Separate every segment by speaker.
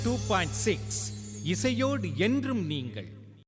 Speaker 1: two point six இசையோடு என்றும் நீங்கள்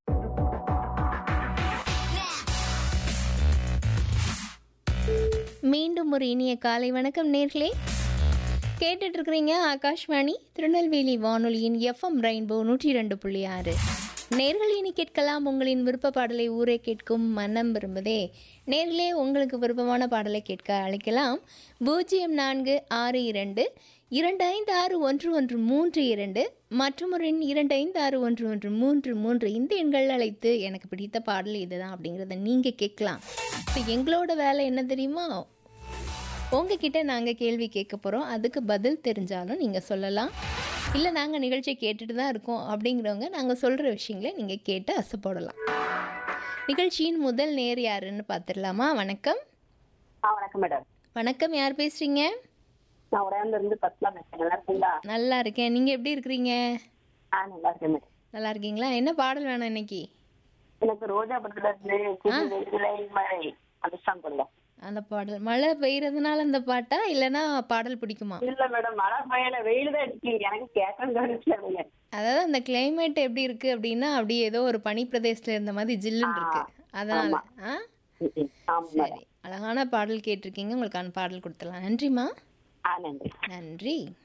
Speaker 2: மீண்டும் ஒரு இனிய காலை வணக்கம் நேர்களே கேட்டுட்டு இருக்கிறீங்க ஆகாஷ்வாணி திருநெல்வேலி வானொலியின் எஃப்எம் ரெயின்போ நூற்றி ரெண்டு புள்ளி ஆறு நேர்கள் இனி கேட்கலாம் உங்களின் விருப்ப பாடலை ஊரே கேட்கும் மனம் விரும்புதே நேர்களே உங்களுக்கு விருப்பமான பாடலை கேட்க அழைக்கலாம் பூஜ்ஜியம் நான்கு ஆறு இரண்டு இரண்டு ஐந்து ஆறு ஒன்று ஒன்று மூன்று இரண்டு மற்றும் ஒரு எண் இரண்டு ஐந்து ஆறு ஒன்று ஒன்று மூன்று மூன்று இந்த எண்கள் அழைத்து எனக்கு பிடித்த பாடல் இதுதான் அப்படிங்கிறத நீங்கள் கேட்கலாம் இப்போ எங்களோட வேலை என்ன தெரியுமா உங்ககிட்ட நாங்கள் கேள்வி கேட்க போகிறோம் அதுக்கு பதில் தெரிஞ்சாலும் நீங்கள் சொல்லலாம் இல்லை நாங்கள் நிகழ்ச்சியை கேட்டுட்டு தான் இருக்கோம் அப்படிங்கிறவங்க நாங்கள் சொல்கிற விஷயங்களை நீங்கள் கேட்டு அசைப்படலாம் நிகழ்ச்சியின் முதல் நேர் யாருன்னு பார்த்துடலாமா வணக்கம்
Speaker 3: ஆ வணக்கம் மேடம்
Speaker 2: வணக்கம் யார் பேசுகிறீங்க
Speaker 3: நான் உடையாந்துல இருந்து பத்மா பேசுறேன் நல்லா இருக்கீங்களா
Speaker 2: நல்லா இருக்கேன் நீங்கள் எப்படி இருக்கிறீங்க
Speaker 3: ஆ நல்லா இருக்கேன் மேடம்
Speaker 2: நல்லா இருக்கீங்களா என்ன பாடல் வேணும் இன்னைக்கு
Speaker 3: எனக்கு ரோஜா படத்துல இருந்து சிறு வெயிலை மழை அந்த சாங் கொடுங்க
Speaker 2: அந்த பாடல் மழை பெய்யறதுனால அந்த பாட்டா இல்லைன்னா பாடல் பிடிக்குமா
Speaker 3: இல்ல மேடம் மழை பெய்யல வெயில் தான் அடிக்கு எனக்கு கேட்கணும் கவனிச்சு
Speaker 2: அதாவது அந்த climate எப்படி இருக்கு அப்படின்னா அப்படியே ஏதோ ஒரு பனி பிரதேசத்துல இருந்த மாதிரி ஜில்லுன்னு இருக்கு அதனால ஆ
Speaker 3: ஆமா
Speaker 2: சரி அழகான பாடல் கேட்டிருக்கீங்க உங்களுக்கான பாடல் கொடுத்துடலாம் நன்றிம்மா
Speaker 3: ஆ நன்றி
Speaker 2: நன்றி